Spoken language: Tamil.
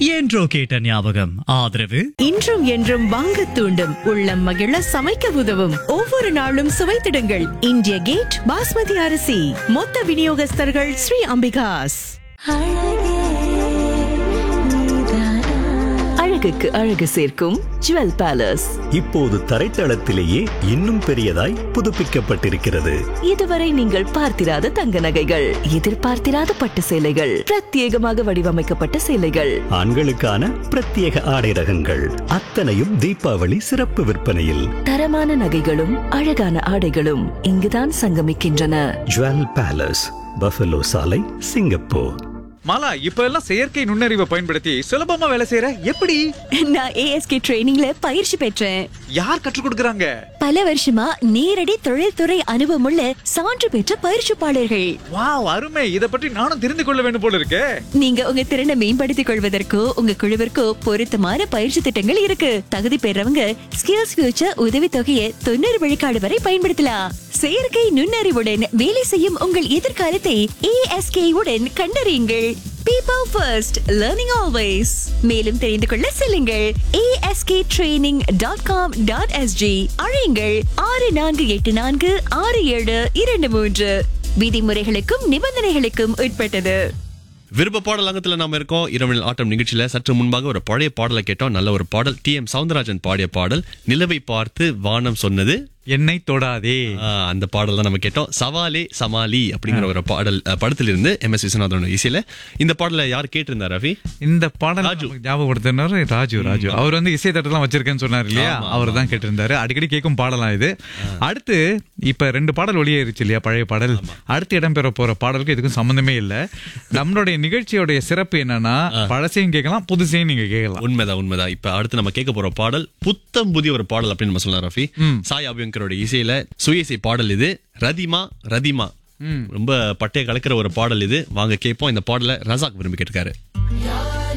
என்றோ கேட்ட ஞாபகம் ஆதரவு இன்றும் என்றும் வாங்க தூண்டும் உள்ளம் மகிழ சமைக்க உதவும் ஒவ்வொரு நாளும் சுவைத்திடுங்கள் இந்திய கேட் பாஸ்மதி அரிசி மொத்த விநியோகஸ்தர்கள் ஸ்ரீ அம்பிகாஸ் அழகுக்கு அழகு சேர்க்கும் ஜுவல் பேலஸ் இப்போது தரைத்தளத்திலேயே இன்னும் பெரியதாய் புதுப்பிக்கப்பட்டிருக்கிறது இதுவரை நீங்கள் பார்த்திராத தங்க நகைகள் எதிர்பார்த்திராத பட்டு சேலைகள் பிரத்யேகமாக வடிவமைக்கப்பட்ட சேலைகள் ஆண்களுக்கான பிரத்யேக ஆடை ரகங்கள் அத்தனையும் தீபாவளி சிறப்பு விற்பனையில் தரமான நகைகளும் அழகான ஆடைகளும் இங்குதான் சங்கமிக்கின்றன ஜுவல் பேலஸ் பஃபலோ சாலை சிங்கப்பூர் மாலா இப்ப எல்லாம் செயற்கை நுண்ணறிவை பயன்படுத்தி சுலபமா வேலை செய்யற எப்படி நான் ஏஎஸ்கே ட்ரைனிங்ல பயிற்சி பெற்றேன் யார் கற்றுக் கொடுக்கறாங்க பல வருஷமா நேரடி தொழில்துறை அனுபவமுள்ள சான்று பெற்ற பயிற்சிப்பாளர்கள் வாவ் அருமை இத பற்றி நானும் தெரிந்து கொள்ள வேண்டும் போல இருக்கே நீங்க உங்க திறனை மேம்படுத்திக் கொள்வதற்கோ உங்க குழுவிற்கோ பொருத்தமான பயிற்சி திட்டங்கள் இருக்கு தகுதி பெறவங்க ஸ்கில்ஸ் ஃபியூச்சர் உதவி தொகையை தொண்ணூறு விழுக்காடு வரை பயன்படுத்தலாம் செயற்கை நுண்ணறிவுடன் வேலை செய்யும் உங்கள் எதிர்காலத்தை ஏஎஸ்கே உடன் கண்டறியுங்கள் பீப்பிள் ஃபர்ஸ்ட் லேர்னிங் ஆல்வேஸ் மேலும் தெரிந்து கொள்ள செல்லுங்கள் ASK training dot com dot SG அழையுங்கள் ஆறு நான்கு எட்டு நான்கு ஆறு ஏழு இரண்டு மூன்று விதிமுறைகளுக்கும் நிபந்தனைகளுக்கும் உட்பட்டது விருப்ப பாடல் அங்கத்துல நாம இருக்கோம் இரவில் ஆட்டம் நிகழ்ச்சியில சற்று முன்பாக ஒரு பழைய பாடலை கேட்டோம் நல்ல ஒரு பாடல் டி எம் சவுந்தரராஜன் பாடிய பாடல் நிலவை பார்த்து வானம் சொன்னது என்னை தொடாதே ஆ, அந்த பாடல் தான் நம்ம கேட்டோம் சவாலே சமாளி அப்படிங்கிற ஒரு பாடல் அஹ், படத்திலிருந்து எம் எஸ் விஸ்வநாதனோட இசையில இந்த பாடலை யார் கேட்டிருந்தா ரவி இந்த பாடல் நமக்கு ஞாபகப்படுத்தினாரு ராஜு ராஜு அவர் வந்து இசை தட்டெல்லாம் வச்சிருக்கேன்னு சொன்னார் இல்லையா ஆமா, அவர் தான் கேட்டிருந்தாரு அடிக்கடி கேட்கும் பாடலாம் இது அடுத்து இப்ப ரெண்டு பாடல் வெளியேறிச்சு இல்லையா பழைய பாடல் அடுத்து இடம்பெற போற பாடலுக்கு இதுக்கும் சம்பந்தமே இல்ல நம்மளுடைய நிகழ்ச்சியோடைய சிறப்பு என்னன்னா பழசையும் கேட்கலாம் புதுசையும் நீங்க கேட்கலாம் உண்மைதான் உண்மைதான் இப்ப அடுத்து நம்ம கேட்க போற பாடல் புத்தம் புதிய ஒரு பாடல் அப்படின்னு நம்ம சொல்லலாம் ரஃபி சாய் அபியங்கரோட இசையில சுயசை பாடல் இது ரதிமா ரதிமா ரொம்ப பட்டைய கலக்கிற ஒரு பாடல் இது வாங்க கேட்போம் இந்த பாடலை ரசாக் விரும்பி கேட்டிருக்காரு